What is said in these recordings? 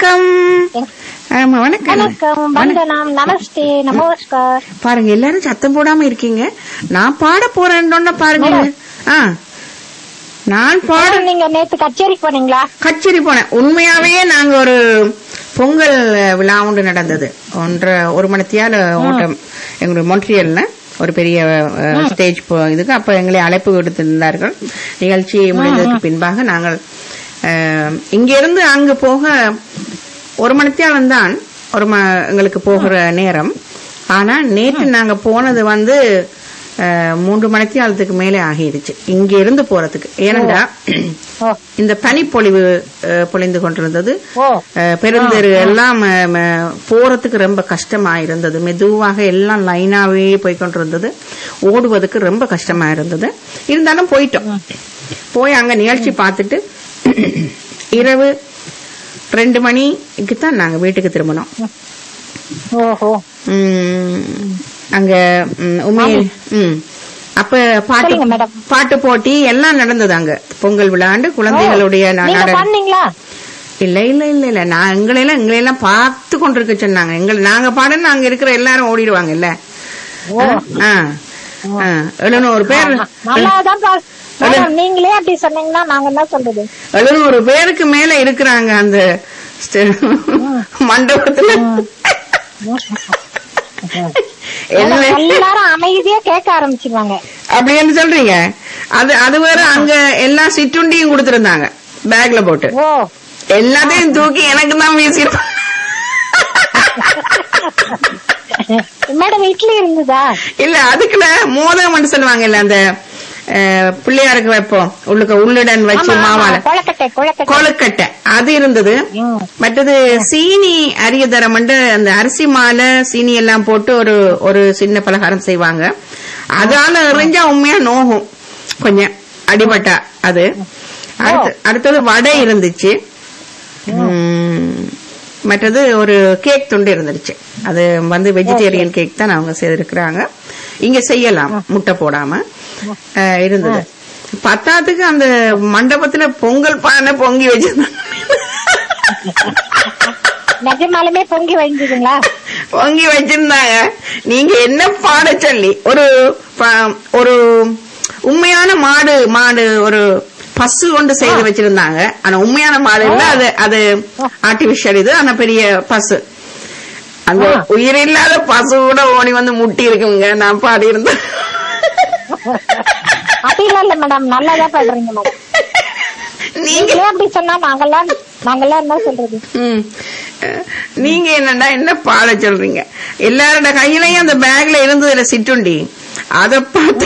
வணக்கம் ஆமா வணக்கம் வணக்கம் வந்தனம் நமஸ்தே நமஸ்கார் பாருங்க எல்லாரும் சத்தம் போடாம இருக்கீங்க நான் பாட போறேன்னு பாருங்க ஆ நான் பாட மேடம், நீங்க நேத்து கச்சேரிக்கு போனீங்களா கச்சேரி போனேன் உண்மையாவே நாங்க ஒரு பொங்கல் விழா ஒன்று நடந்தது ஒன்றரை ஒரு மணித்தியால ஓட்டம் எங்களுடைய மொன்ட்ரியல்ல ஒரு பெரிய ஸ்டேஜ் இதுக்கு அப்ப எங்களை அழைப்பு விடுத்திருந்தார்கள் நிகழ்ச்சி முடிந்ததுக்கு பின்பாக நாங்கள் அஹ், இங்கிருந்து அங்கு போக ஒரு மணித்தியாலம் தான் ஒரு ம எங்களுக்கு போகிற நேரம் ஆனா நேற்று நாங்க போனது வந்து அஹ், மூன்று மணித்தியாலத்துக்கு மேலே ஆகிடுச்சு இங்க இருந்து போறதுக்கு ஏனென்றா ஓ இந்த பனிப்பொழிவு அஹ், பொழிந்து கொண்டிருந்தது ஓ அஹ், பெருந்தெரு எல்லாம் அஹ், ம- போறதுக்கு ரொம்ப கஷ்டமா இருந்தது மெதுவாக எல்லாம் லைனாவே போய் கொண்டிருந்தது ஓடுவதற்கு ரொம்ப கஷ்டமா இருந்தது இருந்தாலும் போயிட்டோம் போய் அங்க நிகழ்ச்சி பார்த்துட்டு இரவு ரெண்டு மணிக்கு தான் நாங்க வீட்டுக்கு திரும்பினோம் ஓஹோ உம், அங்க உம், உண்மையை ம் அப்ப பாட்டு சொல்லுங்க மேடம். பாட்டு போட்டி எல்லாம் நடந்தது அங்க பொங்கல் விழாண்டு குழந்தைகளுடைய நா- நீங்க நாடகம் பண்ணீங்களா இல்ல இல்ல இல்ல இல்ல நான் எங்களையெல்லாம் எங்களையெல்லாம் பார்த்து கொண்டிருக்க சொன்னாங்க எங்களை நாங்க பாடுன்னு அங்க இருக்கிற எல்லாரும் ஓடிடுவாங்கல்ல ஓ ஆ, ஆ, எழுநூறு பேர் நல்லாதான் பா- மேடம் நீங்களே அப்படி சொன்னீங்கன்னா நாங்க என்ன சொல்றது எழுநூறு பேருக்கு மேல இருக்கிறாங்க அந்த ஸ்டே- மண்டபத்துல என்ன எல்லாரும் அமைதியா கேட்க ஆரம்பிச்சிருவாங்க அப்படின்னு சொல்றீங்க அது அது வேற அங்க எல்லா சிற்றுண்டியும் கொடுத்திருந்தாங்க பேக்ல போட்டு ஓ எல்லாத்தையும் தூக்கி எனக்கு தான் வீசிருப்பாங்க மேடம் இட்லி இருந்ததா இல்ல அதுக்குள்ள மோதகம் சொல்லுவாங்கல்ல அந்த அஹ், பிள்ளையாருக்கு வைப்போம் உள்ளுக்க உள்ளுடன் வச்சு ஆமா, ஆமா, மாவால கொழக்கட்டை கொழக்கட்டை கொழுக்கட்டை அது இருந்தது ம். மற்றது சீனி அரியதரம் அந்த அரிசி மாலை சீனி எல்லாம் போட்டு ஒரு ஒரு சின்ன பலகாரம் செய்வாங்க அதால எறிஞ்சா உண்மையா நோகும் கொஞ்சம் அடிபட்டா அது அடுத்து- அடுத்தது வடை இருந்துச்சு உம், மற்றது ஒரு கேக் துண்டு இருந்துச்சு அது வந்து வெஜிடேரியன் கேக் தான் அவங்க செய்திருக்கிறாங்க இங்க செய்யலாம் முட்டை போடாம அஹ், இருந்தது பத்தாத்துக்கு அந்த மண்டபத்துல பொங்கல் பானை பொங்கி வச்சிருந்தாங்க நிஜமாலுமே பொங்கி வைந்ததுங்களா பொங்கி வச்சிருந்தாங்க நீங்க என்ன பாட சொல்லி ஒரு ப- ஒரு உண்மையான மாடு மாடு ஒரு பசு கொண்டு செய்து வச்சிருந்தாங்க ஆனா உண்மையான மாடு இல்ல அது அது ஆர்டிபிஷியல் இது ஆனா பெரிய பசு அந்த உயிரில்லாத பசு கூட ஓடி வந்து முட்டி இருக்குங்க நான் பாடி இருந்தேன் அப்படிலாம் இல்ல மேடம் நல்லாதான் பாடுறீங்க மேடம் நீங்க நீங்களே அப்படி சொன்னா நாங்கெல்லாம் நாங்கெல்லாம் என்ன சொல்றது ம். அஹ், நீங்க என்னடா என்ன பாட சொல்றீங்க எல்லாரோட கையிலயும் அந்த பேக்ல இருந்ததுல சிற்றுண்டி அத பார்த்து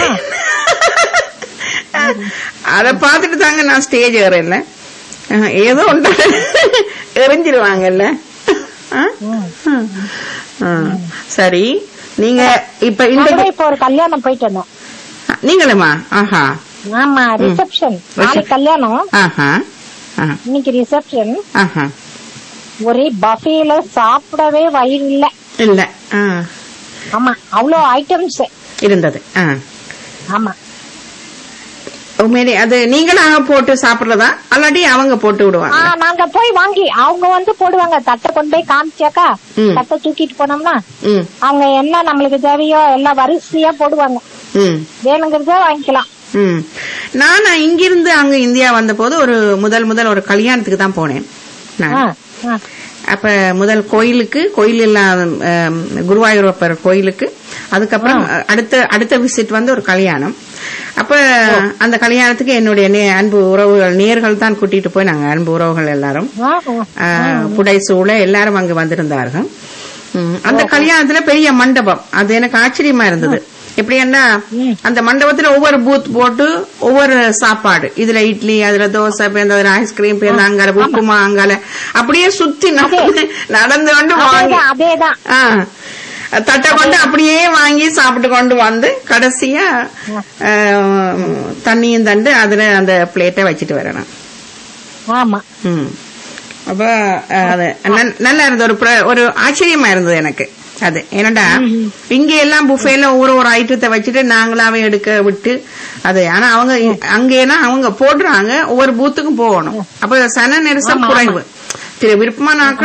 அத பார்த்துட்டு தாங்க நான் ஸ்டேஜ் ஏறல அஹ், ஏதோ ஒன்று எரிஞ்சிருவாங்கல்ல அஹ்? அஹ், சரி நீங்க இப்ப நாங்க இந்த இப்ப ஒரு கல்யாணம் போயிட்டு வந்தோம் நீங்களுமா ஆஹா ஆமா ரிசப்ஷன் நாளைக்கு கல்யாணம் ஆஹா ஆஹா, இன்னைக்கு ரிசப்ஷன் ஆஹா ஒரே பஃபேல சாப்பிடவே வயிறு இல்ல இல்ல ஆ, ஆமா அவ்வளவு ஐட்டம்ஸ் இருந்தது ஆ ஆமா உண்மையிலே அது நீங்களாக போட்டு சாப்பிடுறதா அல்லாட்டி அவங்க போட்டு ஆ, விடுவாங்க நாங்க போய் வாங்கி அவங்க வந்து போடுவாங்க தட்டை கொண்டு போய் காமிச்சாக்கா ம். தட்டை தூக்கிட்டு போனோம்னா ம் அவங்க என்ன நம்மளுக்கு தேவையோ எல்லாம் வரிசையா போடுவாங்க ம் வேணுங்கிறத வாங்கிக்கலாம் ம் நான் இங்கிருந்து அங்க இந்தியா வந்த போது ஒரு முதல் முதல் ஒரு கல்யாணத்துக்கு தான் போனேன் நான் ஆ, ஆ. அப்ப முதல் கோயிலுக்கு கோயில் எல்லாம் ஆம், குருவாயூரப்பர் கோயிலுக்கு அதுக்கப்புறம் அடுத்த அடுத்த விசிட் வந்து ஒரு கல்யாணம் அப்ப அந்த கல்யாணத்துக்கு என்னுடைய நே- அன்பு உறவுகள் நேர்கள் தான் கூட்டிட்டு போய் நாங்க அன்பு உறவுகள் எல்லாரும் ஆ, ஆ. ஆஹ், புடைசூழ எல்லாரும் அங்கு வந்திருந்தார்கள் ம், அந்த கல்யாணத்துல பெரிய மண்டபம் அது எனக்கு ஆச்சரியமா இருந்தது எப்படின்னா அந்த மண்டபத்துல ஒவ்வொரு பூத் போட்டு ஒவ்வொரு சாப்பாடு இதுல இட்லி அதுல தோசை பேருந்து அதுல ஐஸ்கிரீம் பேருந்து அங்கால உப்புமா அங்கால அப்படியே சுத்தி நடந்து நடந்து கொண்டு வாங்கி அதேதான் அதேதான் ஆ, தட்டை கொண்டு அப்படியே வாங்கி சாப்பிட்டு கொண்டு வந்து கடைசியா ஆஹ், தண்ணியும் தண்டு அதுல அந்த பிளேட்டை வச்சுட்டு வரணும் ஆமா ம். அப்ப அஹ், அது நல்- நல்லா இருந்தது ஒரு பிர- ஒரு ஆச்சரியமா இருந்தது எனக்கு அது என்னடா இங்க எல்லாம் புஃபேல ஒவ்வொரு ஒரு ஐட்டத்தை வச்சுட்டு நாங்களாவே எடுக்க விட்டு அது ஆனா அவங்க அங்கேனா அவங்க போடுறாங்க ஒவ்வொரு பூத்துக்கும் போகணும் அப்ப சன நெரிசல் குறைவு திரு விருப்பமான